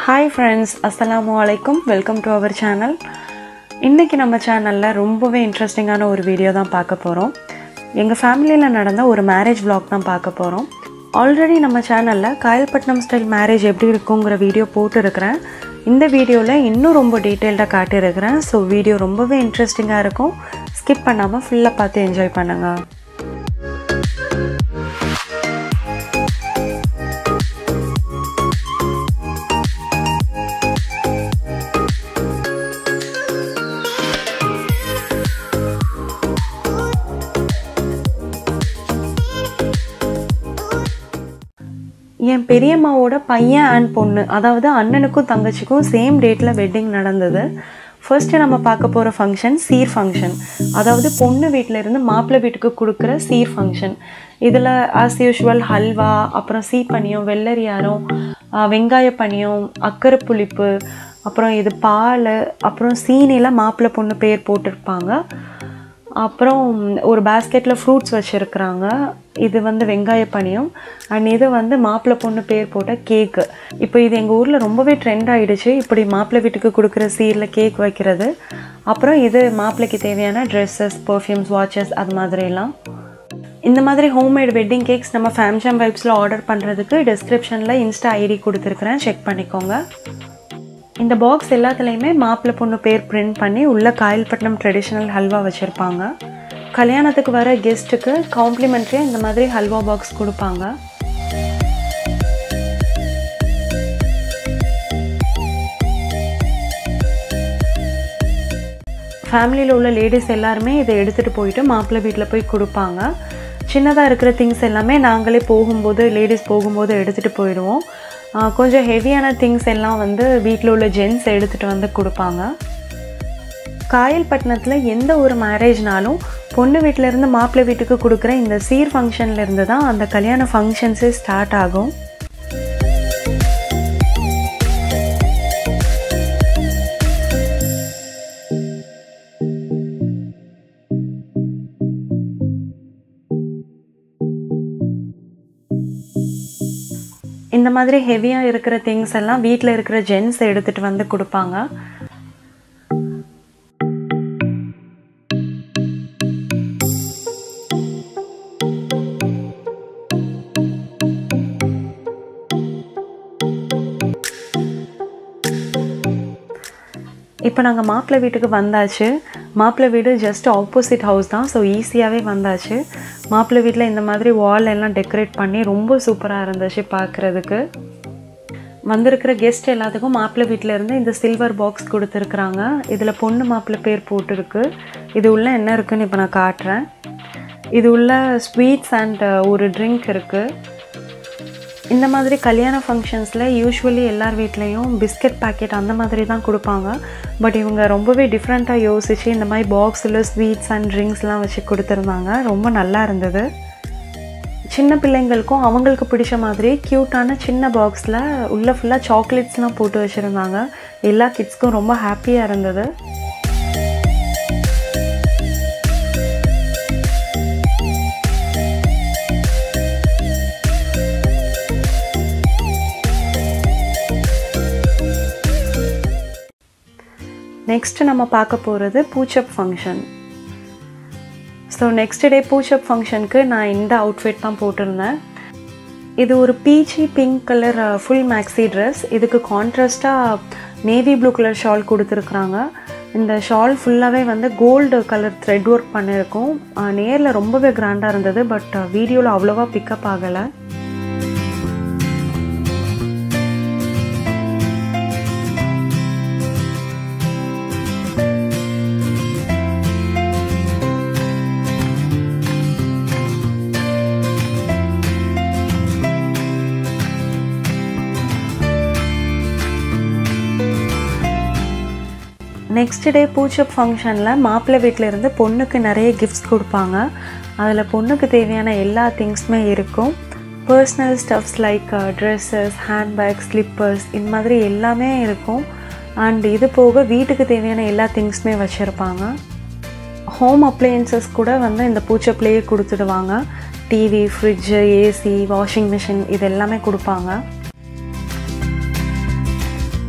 hi friends அஸ்ஸலாமு அலைக்கும் welcome to our channel இன்றைக்கி நம்ம சேனலில் ரொம்பவே இன்ட்ரெஸ்டிங்கான ஒரு வீடியோ தான் பார்க்க போகிறோம் எங்கள் ஃபேமிலியில் நடந்த ஒரு மேரேஜ் vlog தான் பார்க்க போகிறோம் ஆல்ரெடி நம்ம சேனலில் காயல்பட்டினம் ஸ்டைல் மேரேஜ் எப்படி இருக்குங்கிற வீடியோ போட்டுருக்கிறேன் இந்த வீடியோவில் இன்னும் ரொம்ப டீட்டெயில்டாக காட்டியிருக்கிறேன் ஸோ வீடியோ ரொம்பவே இன்ட்ரெஸ்டிங்காக இருக்கும் ஸ்கிப் பண்ணாமல் ஃபுல்லாக பார்த்து என்ஜாய் பண்ணுங்கள் என் பெரியம்மாவோட பையன் அண்ட் பொண்ணு அதாவது அண்ணனுக்கும் தங்கச்சிக்கும் சேம் டேட்டில் வெட்டிங் நடந்தது ஃபர்ஸ்ட்டு நம்ம பார்க்க போகிற ஃபங்க்ஷன் சீர் ஃபங்க்ஷன் அதாவது பொண்ணு வீட்டில் இருந்து மாப்பிள்ளை வீட்டுக்கு கொடுக்குற சீர் ஃபங்க்ஷன் இதில் ஆஸ் யூஷுவல் ஹல்வா அப்புறம் சீப்பனியம் வெள்ளரியாரம் ஆஹ், வெங்காய பனியம் அக்கரை புளிப்பு அப்புறம் இது பால் அப்புறம் சீனியில் மாப்பிள்ளை பொண்ணு பேர் போட்டிருப்பாங்க அப்புறம் ஒரு பேஸ்கெட்டில் ஃப்ரூட்ஸ் வச்சுருக்குறாங்க இது வந்து வெங்காய பனியம் அண்ட் இது வந்து மாப்பிள்ளை பொண்ணு பேர் போட்ட கேக்கு இப்போ இது எங்கள் ஊரில் ரொம்பவே ட்ரெண்ட் ஆகிடுச்சு இப்படி மாப்பிள்ளை வீட்டுக்கு கொடுக்குற சீரில் கேக் வைக்கிறது அப்புறம் இது மாப்பிள்ளைக்கு தேவையான ட்ரெஸ்ஸஸ் பர்ஃப்யூம்ஸ் வாட்சஸ் அது மாதிரிலாம் இந்த மாதிரி ஹோம்மேட் வெட்டிங் கேக்ஸ் நம்ம ஃபேம்ஜாம் வைப்ஸில் ஆர்டர் பண்ணுறதுக்கு டிஸ்கிரிப்ஷனில் இன்ஸ்டா ஐடி கொடுத்துருக்குறேன் செக் பண்ணிக்கோங்க இந்த பாக்ஸ் எல்லாத்துலேயுமே மாப்பிள்ளை பொண்ணு பேர் பிரிண்ட் பண்ணி உள்ள காயல்பட்டினம் ட்ரெடிஷ்னல் ஹல்வா வச்சுருப்பாங்க கல்யாணத்துக்கு வர கெஸ்ட்டுக்கு காம்ப்ளிமெண்ட்ரியாக இந்த மாதிரி ஹல்வா பாக்ஸ் கொடுப்பாங்க ஃபேமிலியில் உள்ள லேடிஸ் எல்லாருமே இதை எடுத்துகிட்டு போயிட்டு மாப்பிள்ளை வீட்டில் போய் கொடுப்பாங்க சின்னதாக இருக்கிற திங்ஸ் எல்லாமே நாங்களே போகும்போது லேடிஸ் போகும்போது எடுத்துகிட்டு போயிடுவோம் ஆஹ் கொஞ்சம் ஹெவியான திங்ஸ் எல்லாம் வந்து வீட்டில் உள்ள ஜென்ஸ் எடுத்துகிட்டு வந்து கொடுப்பாங்க காயல்பட்டினத்தில் எந்த ஒரு மேரேஜ்னாலும் பொண்ணு வீட்டிலேருந்து மாப்பிள்ளை வீட்டுக்கு கொடுக்குற இந்த சீர் ஃபங்க்ஷன்ல இருந்து தான் அந்த கல்யாண ஃபங்க்ஷன்ஸே ஸ்டார்ட் ஆகும் இந்த மாதிரி ஹெவியாக இருக்கிற திங்ஸ் எல்லாம் வீட்டில் இருக்கிற ஜென்ஸ் எடுத்துகிட்டு வந்து கொடுப்பாங்க இப்போ நாங்கள் மாப்பிள்ளை வீட்டுக்கு வந்தாச்சு மாப்பிள்ளை வீடு ஜஸ்ட் ஆப்போசிட் ஹவுஸ் தான் ஸோ ஈஸியாகவே வந்தாச்சு மாப்பிள்ளை வீட்டில் இந்த மாதிரி வால் எல்லாம் டெக்கரேட் பண்ணி ரொம்ப சூப்பராக இருந்துச்சு பார்க்குறதுக்கு வந்திருக்கிற கெஸ்ட் எல்லாத்துக்கும் மாப்பிள்ளை வீட்டில் இருந்து இந்த சில்வர் பாக்ஸ் கொடுத்துருக்குறாங்க இதில் பொண்ணு மாப்பிள்ளை பேர் போட்டிருக்கு இது உள்ள என்ன இருக்குன்னு இப்போ நான் காட்டுறேன் இது உள்ள ஸ்வீட்ஸ் அண்ட் ஒரு ட்ரிங்க் இருக்குது இந்த மாதிரி கல்யாண ஃபங்க்ஷன்ஸில் யூஸ்வலி எல்லார் வீட்லேயும் பிஸ்கட் பாக்கெட் அந்த மாதிரி தான் கொடுப்பாங்க பட் இவங்க ரொம்பவே டிஃப்ரெண்ட்டாக யோசித்து இந்த மாதிரி பாக்ஸில் ஸ்வீட்ஸ் அண்ட் ட்ரிங்க்ஸ்லாம் வச்சு கொடுத்துருந்தாங்க ரொம்ப நல்லா இருந்தது சின்ன பிள்ளைங்களுக்கும் அவங்களுக்கு பிடிச்ச மாதிரி க்யூட்டான சின்ன பாக்ஸில் உள்ள ஃபுல்லாக சாக்லேட்ஸ்லாம் போட்டு வச்சுருந்தாங்க எல்லா கிட்ஸ்க்கும் ரொம்ப ஹாப்பியாக இருந்தது நெக்ஸ்ட் நம்ம பார்க்க போகிறது பூச்சப் ஃபங்க்ஷன் ஸோ நெக்ஸ்ட் டே பூச்சப் ஃபங்க்ஷனுக்கு நான் இந்த அவுட்ஃபிட் தான் போட்டிருந்தேன் இது ஒரு peachy pink colour full maxi dress இதுக்கு கான்ட்ராஸ்ட்டாக நேவி ப்ளூ கலர் ஷால் கொடுத்துருக்குறாங்க இந்த ஷால் ஃபுல்லாகவே வந்து கோல்டு கலர் த்ரெட் ஒர்க் பண்ணியிருக்கோம் நேரில் ரொம்பவே கிராண்டாக இருந்தது பட் வீடியோவில் அவ்வளோவா பிக்கப் ஆகலை நெக்ஸ்ட் டே பூச்சப் ஃபங்க்ஷனில் மாப்பிள்ளை வீட்டில் இருந்து பொண்ணுக்கு நிறைய கிஃப்ட்ஸ் கொடுப்பாங்க அதில் பொண்ணுக்கு தேவையான எல்லா திங்ஸுமே இருக்கும் personal stuffs like dresses handbag slippers இந்த மாதிரி எல்லாமே இருக்கும் அண்ட் இது போக வீட்டுக்கு தேவையான எல்லா திங்ஸுமே வச்சுருப்பாங்க ஹோம் அப்ளையன்சஸ் கூட வந்து இந்த பூச்சப்லேயே கொடுத்துடுவாங்க TV fridge AC washing machine இது எல்லாமே கொடுப்பாங்க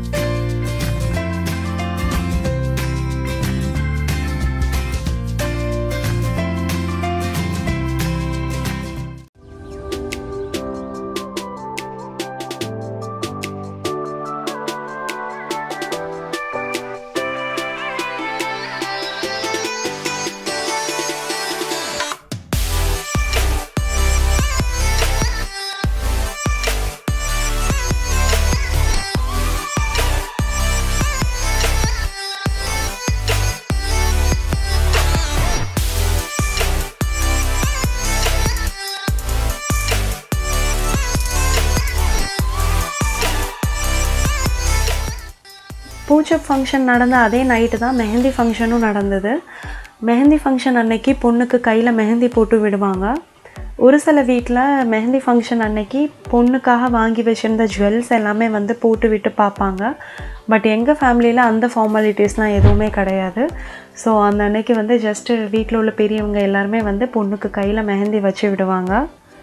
பூச்சப் ஃபங்க்ஷன் நடந்த அதே நைட்டு தான் மெஹந்தி ஃபங்க்ஷனும் நடந்தது மெஹந்தி ஃபங்க்ஷன் அன்னைக்கு பொண்ணுக்கு கையில் மெஹந்தி போட்டு விடுவாங்க ஒரு சில வீட்டில் மெஹந்தி ஃபங்க்ஷன் அன்னைக்கு பொண்ணுக்காக வாங்கி வச்சுருந்த ஜுவல்ஸ் எல்லாமே வந்து போட்டு விட்டு பார்ப்பாங்க பட் எங்கள் ஃபேமிலியில் அந்த ஃபார்மாலிட்டிஸ்லாம் எதுவுமே கிடையாது ஸோ அந்த அன்னைக்கு வந்து ஜஸ்ட்டு வீட்டில் உள்ள பெரியவங்க எல்லாருமே வந்து பொண்ணுக்கு கையில் மெஹந்தி வச்சு விடுவாங்க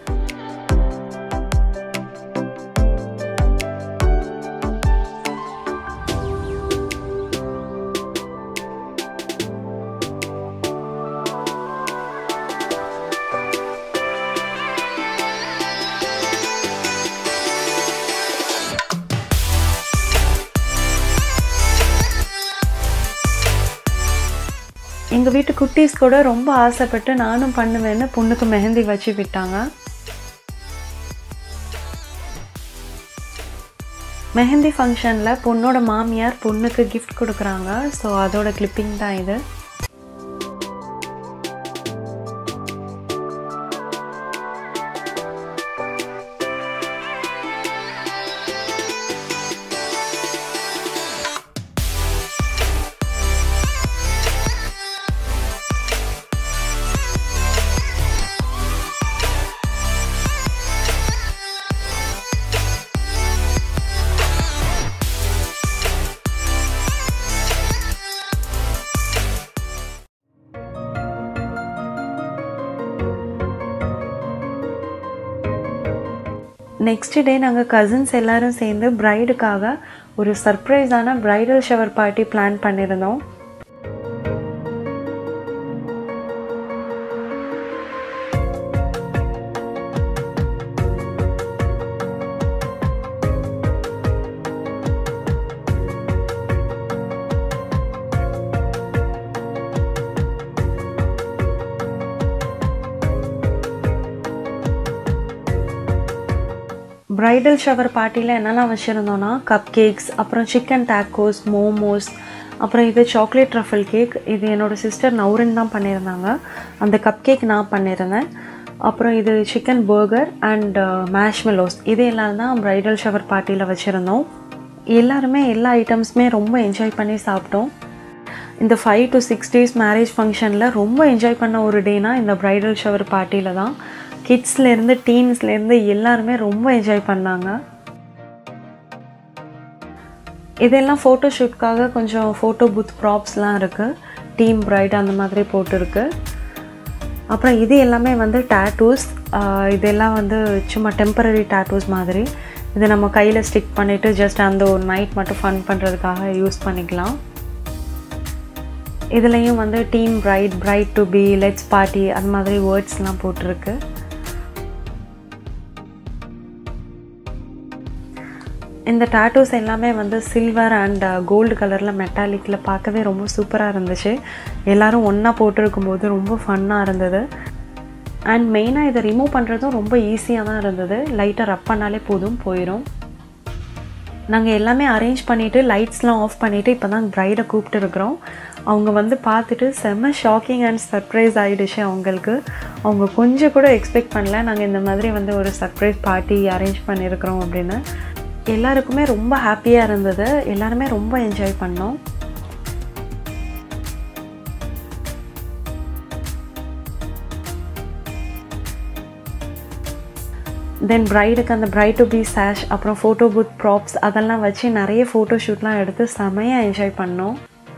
எங்கள் வீட்டு குட்டீஸ் கூட ரொம்ப ஆசைப்பட்டு நானும் பண்ணுவேன்னு பொண்ணுக்கு மெஹந்தி வச்சு விட்டாங்க மெஹந்தி ஃபங்க்ஷனில் பொண்ணோட மாமியார் பொண்ணுக்கு கிஃப்ட் கொடுக்குறாங்க ஸோ அதோட கிளிப்பிங் தான் இது நெக்ஸ்ட் டே நாங்கள் கசின்ஸ் எல்லாரும் சேர்ந்து ப்ரைடுக்காக ஒரு சர்ப்ரைஸான ப்ரைடல் ஷவர் பார்ட்டி பிளான் பண்ணியிருந்தோம் ப்ரைடல் ஷவர் பார்ட்டியில் என்னெல்லாம் வச்சுருந்தோன்னா கப் கேக்ஸ் அப்புறம் சிக்கன் டேக்கோஸ் மோமோஸ் அப்புறம் இது சாக்லேட் ட்ரஃபிள் கேக் இது என்னோடய சிஸ்டர் நௌரின் தான் பண்ணியிருந்தாங்க அந்த கப் கேக் நான் பண்ணியிருந்தேன் அப்புறம் இது சிக்கன் பர்கர் அண்ட் மேஷ்மெலோஸ் இது எல்லாம் தான் ப்ரைடல் ஷவர் பார்ட்டியில் வச்சுருந்தோம் எல்லாருமே எல்லா ஐட்டம்ஸுமே ரொம்ப என்ஜாய் பண்ணி சாப்பிட்டோம் இந்த five to six days marriage ஃபங்க்ஷனில் ரொம்ப என்ஜாய் பண்ண ஒரு டேனா இந்த ப்ரைடல் ஷவர் பார்ட்டியில் தான் கிட்ஸ்லேருந்து டீன்ஸ்லேருந்து எல்லாருமே ரொம்ப என்ஜாய் பண்ணாங்க இதெல்லாம் ஃபோட்டோ ஷூட்காக கொஞ்சம் ஃபோட்டோ பூத் ப்ராப்ஸ்லாம் இருக்குது டீம் பிரைட் அந்த மாதிரி போட்டிருக்கு அப்புறம் இது எல்லாமே வந்து டேட்டூஸ் இதெல்லாம் வந்து சும்மா டெம்பரரி டேட்டூஸ் மாதிரி இதை நம்ம கையில் ஸ்டிக் பண்ணிவிட்டு ஜஸ்ட் அந்த ஒரு நைட் மட்டும் ஃபன் பண்ணுறதுக்காக யூஸ் பண்ணிக்கலாம் இதுலேயும் வந்து team bride bride to be let's party அந்த மாதிரி வேர்ட்ஸ்லாம் போட்டிருக்கு இந்த டாட்டூஸ் எல்லாமே வந்து சில்வர் அண்ட் கோல்டு கலரில் மெட்டாலிக்கில் பார்க்கவே ரொம்ப சூப்பராக இருந்துச்சு எல்லோரும் ஒன்றா போட்டிருக்கும் போது ரொம்ப ஃபன்னாக இருந்தது அண்ட் மெயினாக இதை ரிமூவ் பண்ணுறதும் ரொம்ப ஈஸியாக தான் இருந்தது லைட்டாக ரப் பண்ணாலே போதும் போயிடும் நாங்கள் எல்லாமே அரேஞ்ச் பண்ணிவிட்டு லைட்ஸ்லாம் ஆஃப் பண்ணிவிட்டு இப்போ தான் ப்ரைடை கூப்பிட்டு இருக்கிறோம் அவங்க வந்து பார்த்துட்டு செம்ம ஷாக்கிங் அண்ட் சர்ப்ரைஸ் ஆகிடுச்சு அவங்களுக்கு அவங்க கொஞ்சம் கூட எக்ஸ்பெக்ட் பண்ணல நாங்கள் இந்த மாதிரி வந்து ஒரு சர்ப்ரைஸ் பார்ட்டி அரேஞ்ச் பண்ணியிருக்கிறோம் அப்படின்னு எல்லாருக்குமே ரொம்ப ஹாப்பியாக இருந்தது எல்லாருமே ரொம்ப என்ஜாய் பண்ணோம் தென் ப்ரைடுக்கு அந்த பிரைட் டு பி சேஷ் அப்புறம் ஃபோட்டோ பூத் ப்ராப்ஸ் அதெல்லாம் வச்சு நிறைய ஃபோட்டோ ஷூட்லாம் எடுத்து செமையாக என்ஜாய் பண்ணோம்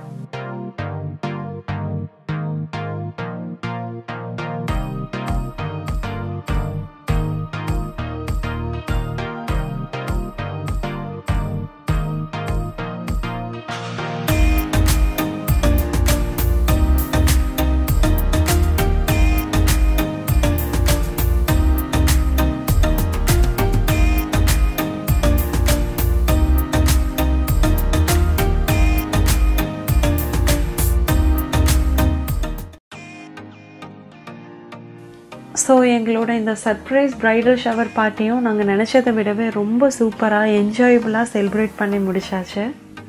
ஸோ எங்களோட இந்த சர்ப்ரைஸ் ப்ரைடல் ஷவர் பார்ட்டியும் நாங்கள் நினச்சதை விடவே ரொம்ப சூப்பராக என்ஜாயபுளாக செலிப்ரேட் பண்ணி முடிச்சாச்சு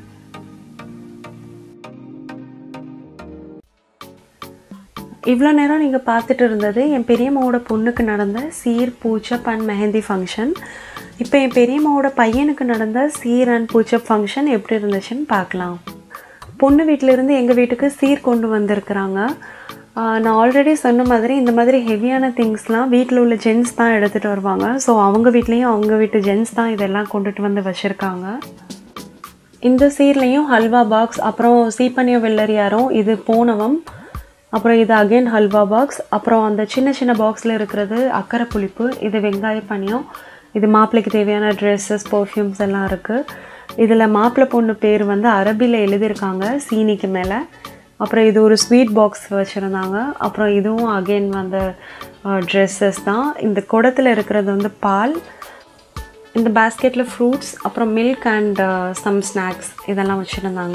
இவ்வளோ நேரம் நீங்கள் பார்த்துட்டு இருந்தது என் பெரியம்மாவோட பொண்ணுக்கு நடந்த சீர் பூச்சப் அண்ட் மெஹந்தி ஃபங்க்ஷன் இப்போ என் பெரியம்மாவோட பையனுக்கு நடந்த சீர் அண்ட் பூச்சப் ஃபங்க்ஷன் எப்படி இருந்துச்சுன்னு பார்க்கலாம் பொண்ணு வீட்டிலேருந்து எங்கள் வீட்டுக்கு சீர் கொண்டு வந்திருக்கிறாங்க ஆஹ் நான் ஆல்ரெடி சொன்ன மாதிரி இந்த மாதிரி ஹெவியான திங்ஸ்லாம் வீட்டில் உள்ள ஜென்ஸ் தான் எடுத்துகிட்டு வருவாங்க ஸோ அவங்க வீட்லேயும் அவங்க வீட்டு ஜென்ஸ் தான் இதெல்லாம் கொண்டுட்டு வந்து வச்சுருக்காங்க இந்த சீர்லேயும் ஹல்வா பாக்ஸ் அப்புறம் சீப்பனிய வெள்ளரியாரம் இது போனவம் அப்புறம் இது அகைன் ஹல்வா பாக்ஸ் அப்புறம் அந்த சின்ன சின்ன பாக்ஸில் இருக்கிறது அக்கரை புளிப்பு இது வெங்காய பனியம் இது மாப்பிள்ளைக்கு தேவையான ட்ரெஸ்ஸஸ் பர்ஃப்யூம்ஸ் எல்லாம் இருக்குது இதில் மாப்பிள்ளை பொண்ணு பேர் வந்து அரபியில் எழுதியிருக்காங்க சீனிக்கு மேலே அப்புறம் இது ஒரு ஸ்வீட் பாக்ஸ் வச்சுருந்தாங்க அப்புறம் இதுவும் அகெயின் வந்து ட்ரெஸ்ஸஸ் தான் இந்த குடத்தில் இருக்கிறது வந்து பால் இந்த பேஸ்கெட்டில் ஃப்ரூட்ஸ் அப்புறம் மில்க் அண்ட் சம் ஸ்நாக்ஸ் இதெல்லாம் வச்சுருந்தாங்க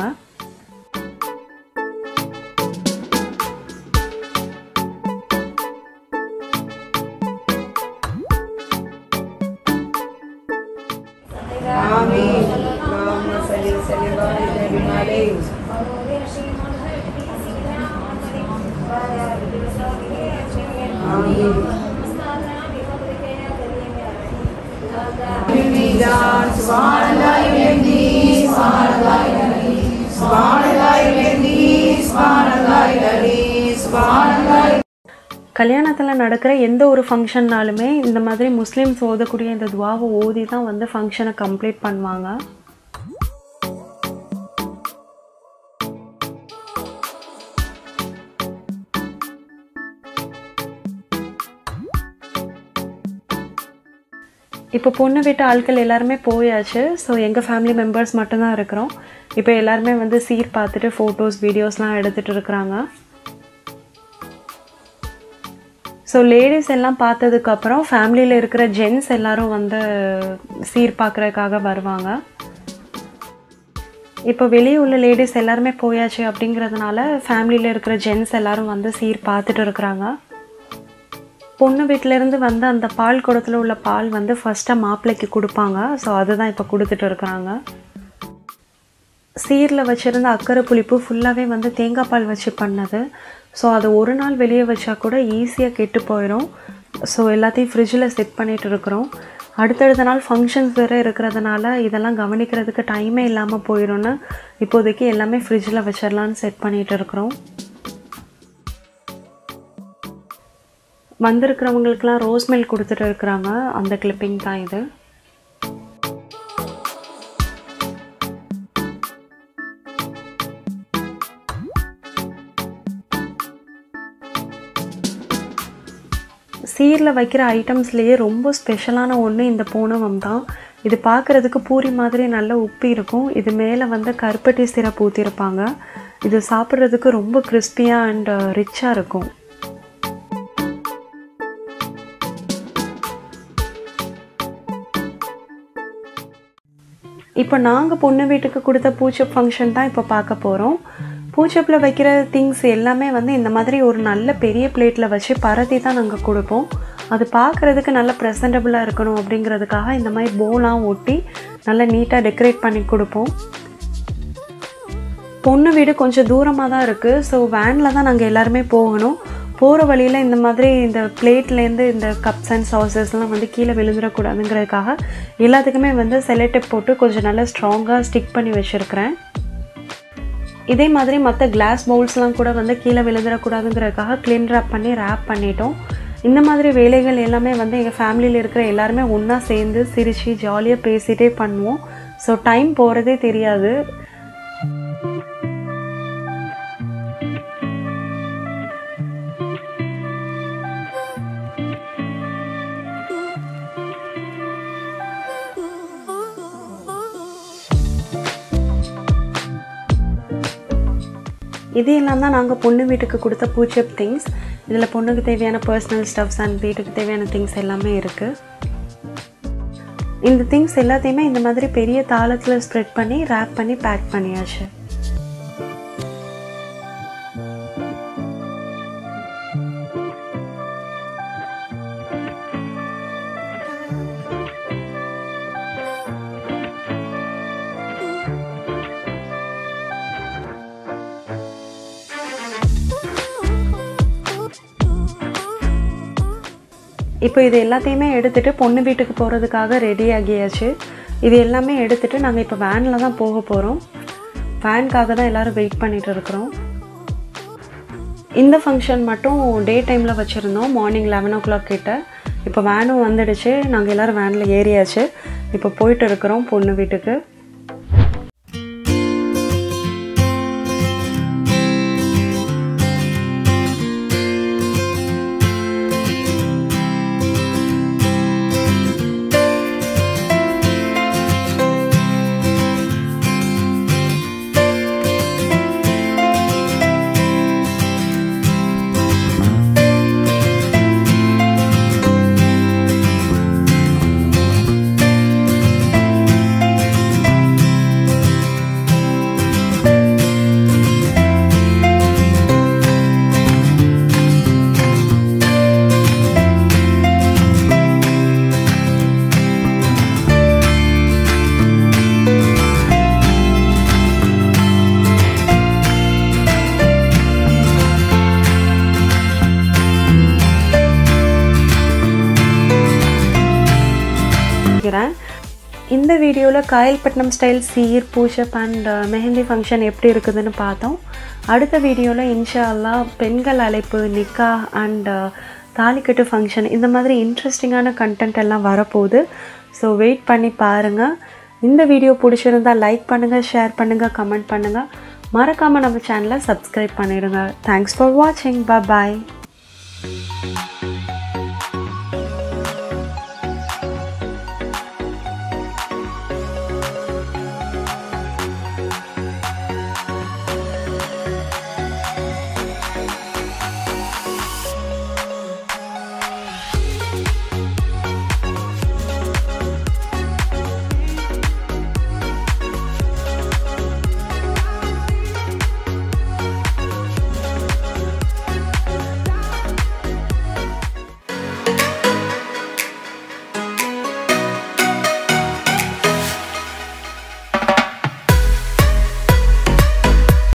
آمين اللهم صل وسلم وبارك عليه آمين بالميزان سبحان الله الذي سبحان الله الذي سبحان الله الذي سبحان الله الذي سبحان الله கல்யாணத்தில் நடக்கிற எந்த ஒரு ஃபங்க்ஷன்னாலுமே இந்த மாதிரி முஸ்லீம்ஸ் ஓதக்கூடிய இந்த துவாவை ஓதி தான் வந்து ஃபங்க்ஷனை கம்ப்ளீட் பண்ணுவாங்க இப்போ பொண்ணு வீட்டு ஆட்கள் எல்லாருமே போயாச்சு ஸோ எங்கள் ஃபேமிலி மெம்பர்ஸ் மட்டும்தான் இருக்கிறோம் இப்போ எல்லாருமே வந்து சீர் பார்த்துட்டு ஃபோட்டோஸ் வீடியோஸ்லாம் எடுத்துகிட்டு இருக்கிறாங்க ஸோ லேடிஸ் எல்லாம் பார்த்ததுக்கப்புறம் ஃபேமிலியில் இருக்கிற ஜென்ஸ் எல்லாரும் வந்து சீர் பார்க்குறதுக்காக வருவாங்க இப்போ வெளியே உள்ள லேடிஸ் எல்லாருமே போயாச்சு அப்படிங்கிறதுனால ஃபேமிலியில் இருக்கிற ஜென்ஸ் எல்லாரும் வந்து சீர் பார்த்துட்டு இருக்கிறாங்க பொண்ணு வீட்டிலேருந்து வந்து அந்த பால் குடத்தில் உள்ள பால் வந்து ஃபஸ்ட்டாக மாப்பிள்ளைக்கு கொடுப்பாங்க ஸோ அதுதான் இப்போ கொடுத்துட்டு இருக்கிறாங்க சீரில் வச்சுருந்த அக்கறை புளிப்பு ஃபுல்லாகவே வந்து தேங்காய் பால் வச்சு பண்ணது ஸோ அது ஒரு நாள் வெளியே வச்சா கூட ஈஸியாக கெட்டு போயிடும் ஸோ எல்லாத்தையும் ஃப்ரிட்ஜில் செட் பண்ணிட்டு இருக்கிறோம் அடுத்தடுத்த நாள் ஃபங்க்ஷன்ஸ் வேறு இருக்கிறதுனால இதெல்லாம் கவனிக்கிறதுக்கு டைமே இல்லாமல் போயிடும்னு இப்போதைக்கு எல்லாமே ஃப்ரிட்ஜில் வச்சிடலான்னு செட் பண்ணிட்டு இருக்கிறோம் வந்திருக்கிறவங்களுக்குலாம் ரோஸ் மில்க் கொடுத்துட்டு இருக்கிறாங்க அந்த கிளிப்பிங் தான் இது சீரில் வைக்கிற ஐட்டம்ஸ்லேயே ரொம்ப ஸ்பெஷலான ஒன்று இந்த பூனவம் தான் இது பார்க்குறதுக்கு பூரி மாதிரி நல்ல உப்பி இருக்கும் இது மேலே வந்து கருப்பட்டி சிரப் ஊற்றிருப்பாங்க இது சாப்பிட்றதுக்கு ரொம்ப கிறிஸ்பியாக அண்ட் ரிச்சாக இருக்கும் இப்போ நாங்கள் பொண்ணு வீட்டுக்கு கொடுத்த பூச்சப் ஃபங்க்ஷன் தான் இப்போ பார்க்க போகிறோம் பூச்சப்பில் வைக்கிற திங்ஸ் எல்லாமே வந்து இந்த மாதிரி ஒரு நல்ல பெரிய பிளேட்டில் வச்சு பரத்தி தான் நாங்கள் கொடுப்போம் அது பார்க்குறதுக்கு நல்ல ப்ரெசன்டபுளாக இருக்கணும் அப்படிங்கிறதுக்காக இந்த மாதிரி போலாம் ஒட்டி நல்லா நீட்டாக டெக்கரேட் பண்ணி கொடுப்போம் பொண்ணு வீடு கொஞ்சம் தூரமாக தான் இருக்குது ஸோ வேனில் தான் நாங்கள் எல்லாருமே போகணும் போகிற வழியில் இந்த மாதிரி இந்த பிளேட்லேருந்து இந்த கப்ஸ் அண்ட் சாசஸ்லாம் வந்து கீழே விழுந்துடக்கூடாதுங்கிறதுக்காக எல்லாத்துக்குமே வந்து செலக்டப் போட்டு கொஞ்சம் நல்லா ஸ்ட்ராங்காக ஸ்டிக் பண்ணி வச்சுருக்கிறேன் இதே மாதிரி மற்ற கிளாஸ் பவுல்ஸ்லாம் கூட வந்து கீழே விழுந்துடக்கூடாதுங்கிறதுக்காக க்ளீன் ரேப் பண்ணி ரேப் பண்ணிட்டோம் இந்த மாதிரி வேலைகள் எல்லாமே வந்து எங்கள் ஃபேமிலியில் இருக்கிற எல்லாருமே ஒன்றா சேர்ந்து சிரித்து ஜாலியாக பேசிகிட்டே பண்ணுவோம் ஸோ டைம் போகிறதே தெரியாது இது எல்லாம் தான் நாங்கள் பொண்ணு வீட்டுக்கு கொடுத்த பூச்சப் திங்ஸ் இதில் பொண்ணுக்கு தேவையான பர்சனல் ஸ்டப்ஸ் அண்ட் வீட்டுக்கு தேவையான திங்ஸ் எல்லாமே இருக்குது இந்த திங்ஸ் எல்லாத்தையுமே இந்த மாதிரி பெரிய தாளத்தில் ஸ்ப்ரெட் பண்ணி ரேப் பண்ணி பேக் பண்ணியாச்சு இப்போ இது எல்லாத்தையுமே எடுத்துகிட்டு பொண்ணு வீட்டுக்கு போகிறதுக்காக ரெடி ஆகியாச்சு இது எல்லாமே எடுத்துகிட்டு நாங்கள் இப்போ வேனில் தான் போக போகிறோம் வேனுக்காக தான் எல்லோரும் வெயிட் பண்ணிகிட்டு இருக்கிறோம் இந்த ஃபங்க்ஷன் மட்டும் டே டைமில் வச்சுருந்தோம் மார்னிங் லெவன் ஓ கிளாக் கிட்ட இப்போ வேனும் வந்துடுச்சு நாங்கள் எல்லோரும் வேனில் ஏறியாச்சு இப்போ போயிட்டு இருக்கிறோம் பொண்ணு வீட்டுக்கு இருக்கிறேன் இந்த வீடியோவில் காயல்பட்டினம் ஸ்டைல் சீர் பூஷப் அண்ட் மெஹந்தி ஃபங்க்ஷன் எப்படி இருக்குதுன்னு பார்த்தோம் அடுத்த வீடியோவில் இன்ஷா அல்லா பெண்கள் அழைப்பு நிக்கா அண்ட் தாலிக்கட்டு ஃபங்க்ஷன் இந்த மாதிரி இன்ட்ரெஸ்டிங்கான கண்டென்ட் எல்லாம் வரப்போகுது ஸோ வெயிட் பண்ணி பாருங்கள் இந்த வீடியோ பிடிச்சிருந்தா லைக் பண்ணுங்கள் ஷேர் பண்ணுங்கள் கமெண்ட் பண்ணுங்கள் மறக்காமல் நம்ம சேனலை சப்ஸ்கிரைப் பண்ணிடுங்க தேங்க்ஸ் ஃபார் வாட்சிங் பாய்